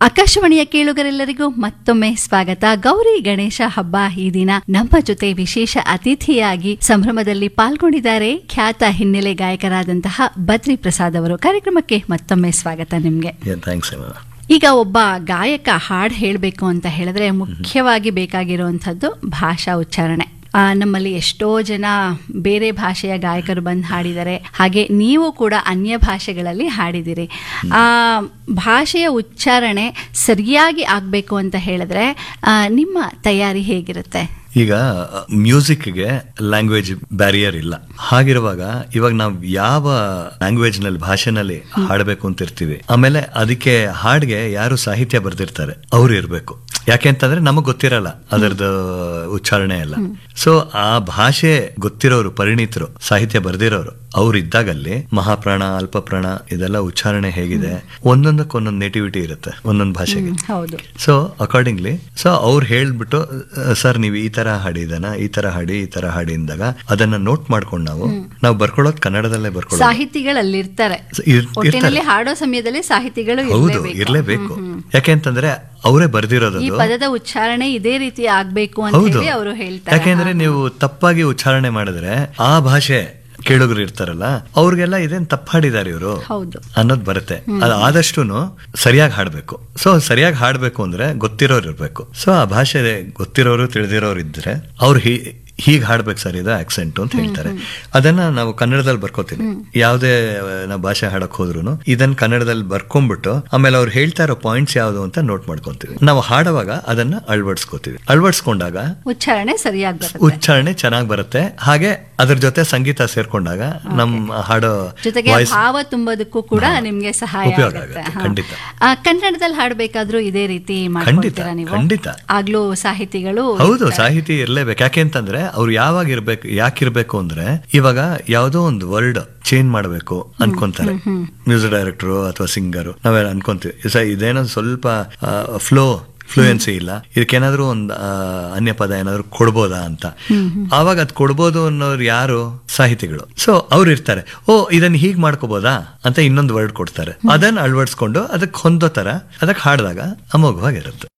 ಆಕಾಶವಾಣಿಯ ಕೇಳುಗರೆಲ್ಲರಿಗೂ ಮತ್ತೊಮ್ಮೆ ಸ್ವಾಗತ ಗೌರಿ ಗಣೇಶ ಹಬ್ಬ ಈ ದಿನ ನಮ್ಮ ಜೊತೆ ವಿಶೇಷ ಅತಿಥಿಯಾಗಿ ಸಂಭ್ರಮದಲ್ಲಿ ಪಾಲ್ಗೊಂಡಿದ್ದಾರೆ ಖ್ಯಾತ ಹಿನ್ನೆಲೆ ಗಾಯಕರಾದಂತಹ ಬದ್ರಿ ಪ್ರಸಾದ್ ಅವರು ಕಾರ್ಯಕ್ರಮಕ್ಕೆ ಮತ್ತೊಮ್ಮೆ ಸ್ವಾಗತ ನಿಮ್ಗೆ ಥ್ಯಾಂಕ್ಸ್ ಈಗ ಒಬ್ಬ ಗಾಯಕ ಹಾಡ್ ಹೇಳಬೇಕು ಅಂತ ಹೇಳಿದ್ರೆ ಮುಖ್ಯವಾಗಿ ಬೇಕಾಗಿರುವಂಥದ್ದು ಭಾಷಾ ಉಚ್ಚಾರಣೆ ಆ, ನಮ್ಮಲ್ಲಿ ಎಷ್ಟೋ ಜನ ಬೇರೆ ಭಾಷೆಯ ಗಾಯಕರು ಬಂದು ಹಾಡಿದ್ದಾರೆ ಹಾಗೆ ನೀವು ಕೂಡ ಅನ್ಯ ಭಾಷೆಗಳಲ್ಲಿ ಹಾಡಿದಿರಿ ಆ ಭಾಷೆಯ ಉಚ್ಚಾರಣೆ ಸರಿಯಾಗಿ ಆಗಬೇಕು ಅಂತ ಹೇಳಿದ್ರೆ ಆ, ನಿಮ್ಮ ತಯಾರಿ ಹೇಗಿರುತ್ತೆ ಈಗ ಮ್ಯೂಸಿಕ್ಗೆ ಲ್ಯಾಂಗ್ವೇಜ್ ಬ್ಯಾರಿಯರ್ ಇಲ್ಲ ಹಾಗಿರುವಾಗ ಇವಾಗ ನಾವು ಯಾವ ಲ್ಯಾಂಗ್ವೇಜ್ ನಲ್ಲಿ ಭಾಷೆನಲ್ಲಿ ಹಾಡಬೇಕು ಅಂತ ಇರ್ತೀವಿ ಆಮೇಲೆ ಅದಕ್ಕೆ ಹಾಡ್ಗೆ ಯಾರು ಸಾಹಿತ್ಯ ಬರ್ದಿರ್ತಾರೆ ಅವ್ರು ಇರ್ಬೇಕು ಯಾಕೆ ಅಂತಂದ್ರೆ ನಮಗ್ ಗೊತ್ತಿರಲ್ಲ ಅದರದ್ದು ಉಚ್ಚಾರಣೆ ಎಲ್ಲ ಸೊ ಆ ಭಾಷೆ ಗೊತ್ತಿರೋರು ಪರಿಣಿತರು ಸಾಹಿತ್ಯ ಬರ್ದಿರೋರು ಅವ್ರು ಇದ್ದಾಗಲ್ಲಿ ಮಹಾಪ್ರಾಣ ಅಲ್ಪಪ್ರಾಣ ಇದೆಲ್ಲ ಉಚ್ಚಾರಣೆ ಹೇಗಿದೆ ಒಂದೊಂದಕ್ಕೆ ಒಂದೊಂದು ನೇಟಿವಿಟಿ ಇರುತ್ತೆ ಒಂದೊಂದು ಭಾಷೆಗೆ ಹೌದು ಸೊ ಅಕಾರ್ಡಿಂಗ್ಲಿ ಸೊ ಅವ್ರು ಹೇಳ್ಬಿಟ್ಟು ಸರ್ ನೀವು ಈ ತರ ಹಾಡಿದನ ಈ ತರ ಹಾಡಿ ಈ ತರ ಹಾಡಿ ಅಂದಾಗ ಅದನ್ನ ನೋಟ್ ಮಾಡ್ಕೊಂಡು ನಾವು ನಾವು ಬರ್ಕೊಳ್ಳೋದು ಕನ್ನಡದಲ್ಲೇ ಬರ್ಕೊಳ್ಳೋದು ಸಾಹಿತಿಗಳು ಅಲ್ಲಿರ್ತಾರೆ ಇರ್- ಒಟ್ಟಿನಲ್ಲಿ ಹಾಡೋ ಸಮಯದಲ್ಲಿ ಸಾಹಿತಿಗಳು ಹೌದು ಇರಲೇಬೇಕು ಇರ್ಲೇಬೇಕು ಯಾಕೆ ಅಂತಂದ್ರೆ ಅವರೇ ಬರ್ದಿರೋದು ಈ ಪದದ ಉಚ್ಚಾರಣೆ ಇದೇ ರೀತಿ ಆಗ್ಬೇಕು ಅಂತ ಹೌದು ಹೇಳಿ ಅವರು ಹೇಳ್ತಾರೆ ಯಾಕೆಂದ್ರೆ ನೀವು ತಪ್ಪಾಗಿ ಉಚ್ಚಾರಣೆ ಮಾಡಿದ್ರೆ ಆ ಭಾಷೆ ಕೇಳುಗರು ಇರ್ತಾರಲ್ಲ ಅವ್ರಿಗೆಲ್ಲ ಇದೇನ್ ತಪ್ಪು ಹಾಡಿದಾರೆ ಇವರು ಹೌದು ಅನ್ನೋದು ಬರುತ್ತೆ ಅದು ಆದಷ್ಟು ಸರಿಯಾಗಿ ಹಾಡ್ಬೇಕು ಸೊ ಸರಿಯಾಗಿ ಹಾಡ್ಬೇಕು ಅಂದ್ರೆ ಗೊತ್ತಿರೋರು ಇರ್ಬೇಕು ಸೊ ಆ ಭಾಷೆ ಗೊತ್ತಿರೋರು ತಿಳಿದಿರೋರು ಇದ್ರೆ ಅವ್ರು ಹೀಗೆ ಹಾಡ್ಬೇಕು ಸರ್ ಇದು ಆಕ್ಸೆಂಟ್ ಅಂತ ಹೇಳ್ತಾರೆ ಅದನ್ನ ನಾವು ಕನ್ನಡದಲ್ಲಿ ಬರ್ಕೋತೀವಿ ಯಾವುದೇ ನಾವು ಭಾಷೆ ಹಾಡಕ್ ಹೋದ್ರು ಇದನ್ನ ಕನ್ನಡದಲ್ಲಿ ಬರ್ಕೊಂಡ್ಬಿಟ್ಟು ಆಮೇಲೆ ಅವ್ರು ಹೇಳ್ತಾ ಇರೋ ಪಾಯಿಂಟ್ಸ್ ಯಾವ್ದು ಅಂತ ನೋಟ್ ಮಾಡ್ಕೊಂತೀವಿ ನಾವು ಹಾಡುವಾಗ ಅದನ್ನ ಅಳವಡಿಸ್ಕೋತೀವಿ ಅಳವಡಿಸ್ಕೊಂಡಾಗ ಉಚ್ಚಾರಣೆ ಸರಿಯಾಗಿ ಬರುತ್ತೆ ಉಚ್ಚಾರಣೆ ಚೆನ್ನಾಗಿ ಬರುತ್ತೆ ಹಾಗೆ ಅದ್ರ ಜೊತೆ ಸಂಗೀತ ಸೇರ್ಕೊಂಡಾಗ ನಮ್ಮ ಹಾಡೋ ಜೊತೆಗೆ ವಾಯ್ಸ್ ಭಾವ ತುಂಬೋದಕ್ಕೂ ಕೂಡ ನಿಮ್ಗೆ ಸಹಾಯ ಉಪಯೋಗ ಆಗುತ್ತೆ ಆಗುತ್ತೆ, ಹಾ. ಖಂಡಿತ. ಆ, ಕನ್ನಡದಲ್ಲಿ ಹಾಡ್ಬೇಕಾದ್ರೂ ಇದೇ ರೀತಿ ಮಾಡ್ಕೊಳ್ತೀರಾ ನೀವು ಖಂಡಿತ. ಆಗ್ಲೂ ಸಾಹಿತಿಗಳು ಹೌದು ಸಾಹಿತಿ ಇರ್ಲೇಬೇಕು ಯಾಕೆ ಅಂತಂದ್ರೆ ಅವ್ರು ಯಾವಾಗ ಇರ್ಬೇಕು ಯಾಕಿರ್ಬೇಕು ಅಂದ್ರೆ ಇವಾಗ ಯಾವ್ದೋ ಒಂದು ವರ್ಡ್ ಚೇಂಜ್ ಮಾಡ್ಬೇಕು ಅನ್ಕೊಂತಾರೆ ಮ್ಯೂಸಿಕ್ ಡೈರೆಕ್ಟರ್ ಅಥವಾ ಸಿಂಗರ್ ನಾವೆಲ್ಲ ಅನ್ಕೊಂತೀವಿ ಸ- ಇದೇನೋ ಸ್ವಲ್ಪ ಫ್ಲೋ ಫ್ಲೂಯೆನ್ಸಿ ಇಲ್ಲ ಇದಕ್ಕೇನಾದ್ರೂ ಒಂದು ಅನ್ಯ ಪದ ಏನಾದ್ರು ಕೊಡ್ಬೋದಾ ಅಂತ ಆವಾಗ ಅದ್ ಕೊಡ್ಬೋದು ಅನ್ನೋರು ಯಾರು ಸಾಹಿತಿಗಳು ಸೊ ಅವ್ರು ಇರ್ತಾರೆ ಓ ಇದನ್ನ ಹೀಗ್ ಮಾಡ್ಕೋಬೋದಾ ಅಂತ ಇನ್ನೊಂದು ವರ್ಡ್ ಕೊಡ್ತಾರೆ ಅದನ್ನ ಅಳವಡಿಸ್ಕೊಂಡು ಅದಕ್ಕೆ ಹೊಂದೋ ತರ ಅದಕ್ಕೆ ಹಾಡಿದಾಗ ಅಮೋಘವಾಗಿರುತ್ತೆ